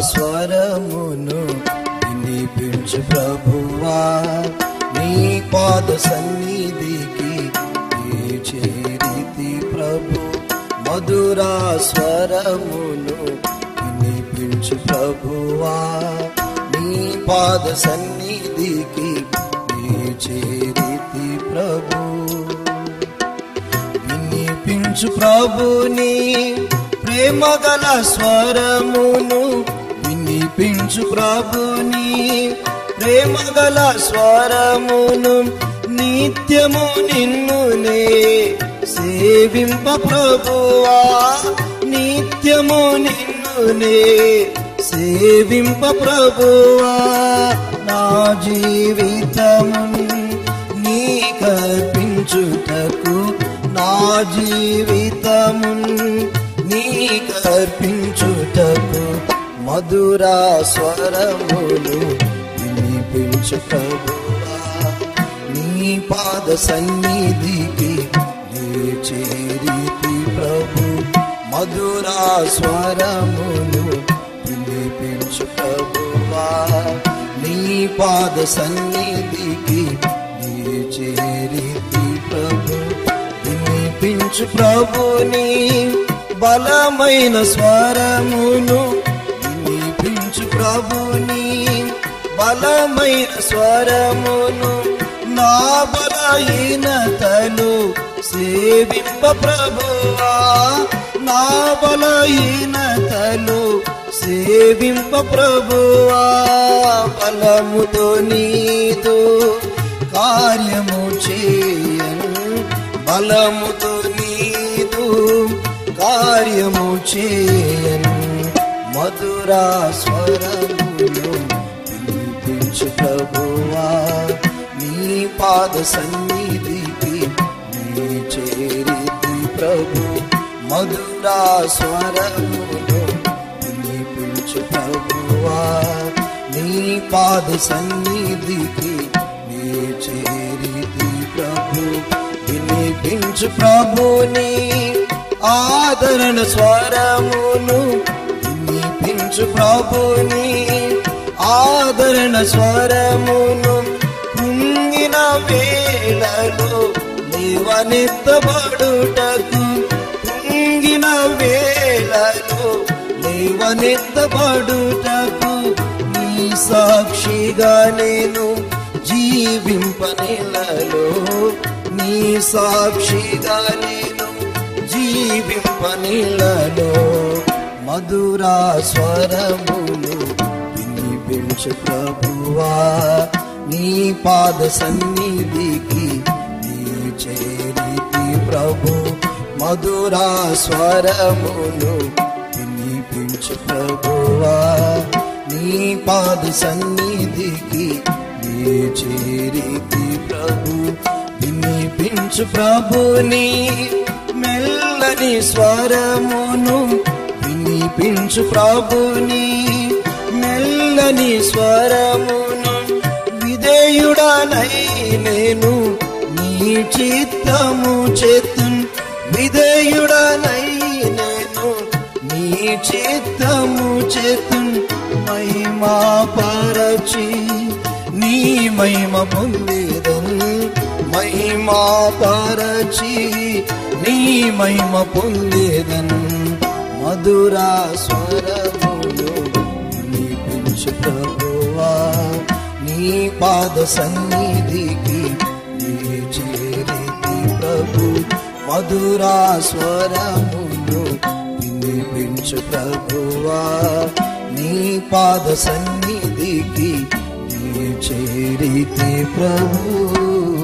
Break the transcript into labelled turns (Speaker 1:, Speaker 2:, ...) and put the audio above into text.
Speaker 1: స్వరమును వినిపించు ప్రభువా నీ పాద సన్నిధికి ఏ చేరితి ప్రభు మధురా స్వరమును వినిపించు ప్రభువా నీ పాద సన్నిధికి ఏ చేరితి ప్రభు వినిపించు ప్రభుని ప్రేమ గల స్వరమును వినిపించు ప్రభుని ప్రేమ గల స్వరమును నిత్యము నిన్నునే సేవింప ప్రభువా నిత్యము నిన్నునే సేవింప ప్రభువా నా జీవితము నీ కర్పించుటకు నా జీవితము నీ కర్పించుటకు మధురా స్వరములు వినిపించు ప్రభువా నీ పాద సన్నిధికి నీ చేరితి ప్రభు మధురా స్వరములు వినిపించు ప్రభువా నీ పాద సన్నిధికి నీ చేరితి ప్రభు వినిపించు ప్రభుని బలమైన స్వరమును వినిపించు ప్రభుని బలమైన స్వరమును నా బలహీనతలు సేవింప ప్రభువా నా బలహీనతలు సేవింప ప్రభువా బలముతో నీతో కార్యము చేయను బలముతో నీదు కార్యము చేయను మధురా స్వరములు వినిపించు ప్రభువా నీ పాద సన్నిధికి నీ చేరితి ప్రభు మధురా స్వరములు వినిపించు ప్రభువా నీ పాద సన్నిధికి నీ చేరితి ప్రభు వినిపించు ప్రభుని ఆదరణ స్వరమును వినిపించు ప్రభుని ఆదరణ స్వరమును కుంగిన వేళలో లేవనెత్తబడుటకు కుంగిన వేళలో లేవనెత్తబడుటకు నీ సాక్షిగా నేను జీవింపనిలలో నీ సాక్షిగా నేను జీవింపనిలలో మధురా స్వరములు వినిపించు ప్రభువా నీ పాద సన్నిధికి నీ చేరితి ప్రభు మధురా స్వరములు వినిపించు ప్రభువా నీ పాద సన్నిధికి నీ చేరితి ప్రభు వినిపించు ప్రభుని మెల్లని స్వరమును వినిపించు ప్రభుని మెల్లని స్వరమును విధేయుడనై నేను నీ చిత్తము చేతున్ విధేయుడనై నేను నీ చిత్తము చేతున్ మహిమా పరచి నీ మహిమ పొందేదన్ మహిమా పరచి నీ మహిమ పొందేదన్ మధురా స్వరములు వినిపించు ప్రభువా నీ పాద సన్నిధికి నీ చేరితి ప్రభు మధురా స్వరములు వినిపించు ప్రభువా నీ పాద సన్నిధికి నీ చేరితి ప్రభు